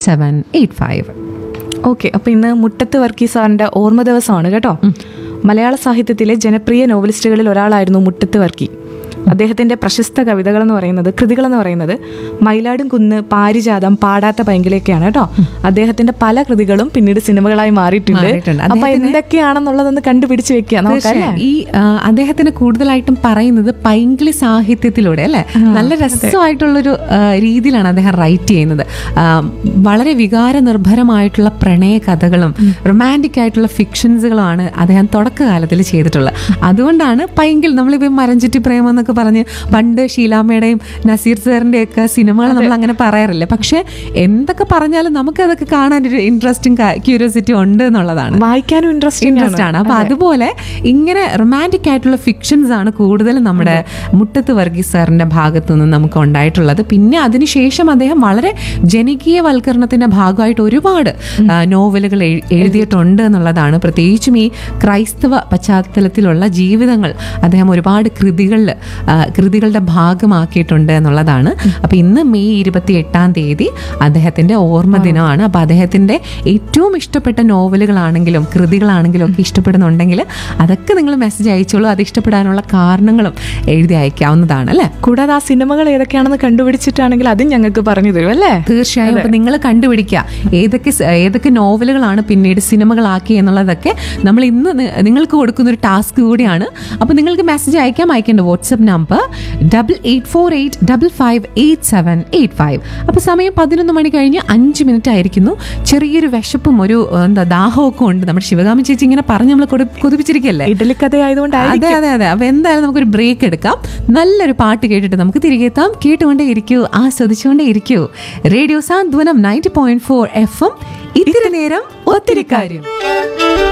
Seven eight five okay അപ്പോൾ ഇന്ന് മുട്ടത്ത് വർക്കി സാറിൻ്റെ ഓർമ്മ ദിവസമാണ് കേട്ടോ മലയാള സാഹിത്യത്തിലെ ജനപ്രിയ നോവലിസ്റ്റുകളിൽ ഒരാളായിരുന്നു മുട്ടത്ത് വർക്കി അദ്ദേഹത്തിൻ്റെ പ്രശസ്ത കവിതകൾ എന്ന് പറയുന്നത് കൃതികൾ എന്ന് പറയുന്നത് മയിലാടും കുന്ന് പാരിജാതം പാടാത്ത പൈങ്കിലേക്കാണ് കേട്ടോ അദ്ദേഹത്തിന്റെ പല കൃതികളും പിന്നീട് സിനിമകളായി മാറിയിട്ടുണ്ട് മാറിയിട്ടുണ്ട്. അപ്പൊ അദ്ദേഹത്തിന് എന്തൊക്കെയാണെന്നുള്ളതൊന്ന് കണ്ടുപിടിച്ച് വെക്കുക നോക്കാം തീർച്ചയായും. ഈ ആ, അദ്ദേഹത്തിന് കൂടുതലായിട്ടും പറയുന്നത് പൈങ്കിളി സാഹിത്യത്തിലൂടെ അല്ലെ നല്ല രസമായിട്ടുള്ളൊരു ആ, രീതിയിലാണ് അദ്ദേഹം റൈറ്റ് ചെയ്യുന്നത് ആ, വളരെ വികാര നിർഭരമായിട്ടുള്ള പ്രണയ കഥകളും റൊമാൻറ്റിക് ആയിട്ടുള്ള ഫിക്ഷൻസുകളുമാണ് അദ്ദേഹം തുടക്കകാലത്തിൽ ചെയ്തിട്ടുള്ളത് അതുകൊണ്ടാണ് പൈങ്കിൾ നമ്മളിപ്പോൾ മരഞ്ചുറ്റി പ്രേമം എന്നൊക്കെ പറഞ്ഞ് പണ്ട് ഷീലാമ്മയുടെയും നസീർ സാറിന്റെ ഒക്കെ സിനിമകൾ നമ്മൾ അങ്ങനെ പറയാറില്ല പക്ഷെ എന്തൊക്കെ പറഞ്ഞാലും നമുക്ക് അതൊക്കെ കാണാൻ ഒരു ഇൻട്രസ്റ്റിംഗ് ക്യൂരിയോസിറ്റി ഉണ്ട് എന്നുള്ളതാണ് വായിക്കാനും ഇൻട്രസ്റ്റിംഗ് ഇൻട്രസ്റ്റ് ആണ് അപ്പൊ അതുപോലെ ഇങ്ങനെ റൊമാൻറ്റിക് ആയിട്ടുള്ള ഫിക്ഷൻസ് ആണ് കൂടുതലും നമ്മുടെ മുട്ടത്ത് വർഗീസ് സാറിന്റെ ഭാഗത്തു നിന്ന് നമുക്ക് ഉണ്ടായിട്ടുള്ളത് പിന്നെ അതിനുശേഷം അദ്ദേഹം വളരെ ജനകീയവൽക്കരണത്തിന്റെ ഭാഗമായിട്ട് ഒരുപാട് ആ, നോവലുകൾ എഴു- എഴുതിയിട്ടുണ്ട് എന്നുള്ളതാണ് പ്രത്യേകിച്ചും ഈ ക്രൈസ്തവ പശ്ചാത്തലത്തിലുള്ള ജീവിതങ്ങൾ അദ്ദേഹം ഒരുപാട് കൃതികളിൽ കൃതികളുടെ ഭാഗമാക്കിയിട്ടുണ്ട് എന്നുള്ളതാണ് അപ്പൊ ഇന്ന് മെയ് ഇരുപത്തി എട്ടാം തീയതി അദ്ദേഹത്തിന്റെ ഓർമ്മ ദിനമാണ് അപ്പൊ അദ്ദേഹത്തിന്റെ ഏറ്റവും ഇഷ്ടപ്പെട്ട നോവലുകളാണെങ്കിലും കൃതികളാണെങ്കിലും ഒക്കെ ഇഷ്ടപ്പെടുന്നുണ്ടെങ്കിൽ അതൊക്കെ നിങ്ങൾ മെസ്സേജ് അയച്ചോളൂ അത് ഇഷ്ടപ്പെടാനുള്ള കാരണങ്ങളും എഴുതി അയക്കാവുന്നതാണ് അല്ലേ കൂടാതെ ആ സിനിമകൾ ഏതൊക്കെയാണെന്ന് കണ്ടുപിടിച്ചിട്ടാണെങ്കിൽ അതും ഞങ്ങൾക്ക് പറഞ്ഞു തരും അല്ലേ തീർച്ചയായും അപ്പൊ നിങ്ങൾ കണ്ടുപിടിക്കുക ഏതൊക്കെ സ- ഏതൊക്കെ നോവലുകളാണ് പിന്നീട് സിനിമകളാക്കി എന്നുള്ളതൊക്കെ നമ്മൾ ഇന്ന് നി- നിങ്ങൾക്ക് കൊടുക്കുന്ന ഒരു ടാസ്ക് കൂടിയാണ് അപ്പൊ നിങ്ങൾക്ക് മെസ്സേജ് അയക്കാം അയക്കേണ്ട WhatsApp number double eight four eight double five eight seven eight five അപ്പൊ സമയം പതിനൊന്ന് മണി കഴിഞ്ഞ് അഞ്ച് മിനിറ്റ് ആയിരിക്കുന്നു ചെറിയൊരു വിശപ്പും ഒരു ഏഹ്, എന്താ ദാഹമൊക്കെ ഉണ്ട് നമ്മുടെ ശിവകാമി ചേച്ചി ഇങ്ങനെ പറഞ്ഞ് നമ്മൾ കൊതിപ്പിച്ചിരിക്കല്ലേ ഇഡലിക്കഥ ആയതുകൊണ്ട് അതെ അതെ അതെ അപ്പൊ എന്തായാലും നമുക്കൊരു ബ്രേക്ക് എടുക്കാം നല്ലൊരു പാട്ട് കേട്ടിട്ട് നമുക്ക് തിരികെ എത്താം കേട്ടുകൊണ്ടേ ഇരിക്കൂ ആസ്വദിച്ചുകൊണ്ടേ ഇരിക്കൂ radio Santhwanam ninety point four F M ഇത്തിരി നേരം ഒത്തിരി കാര്യം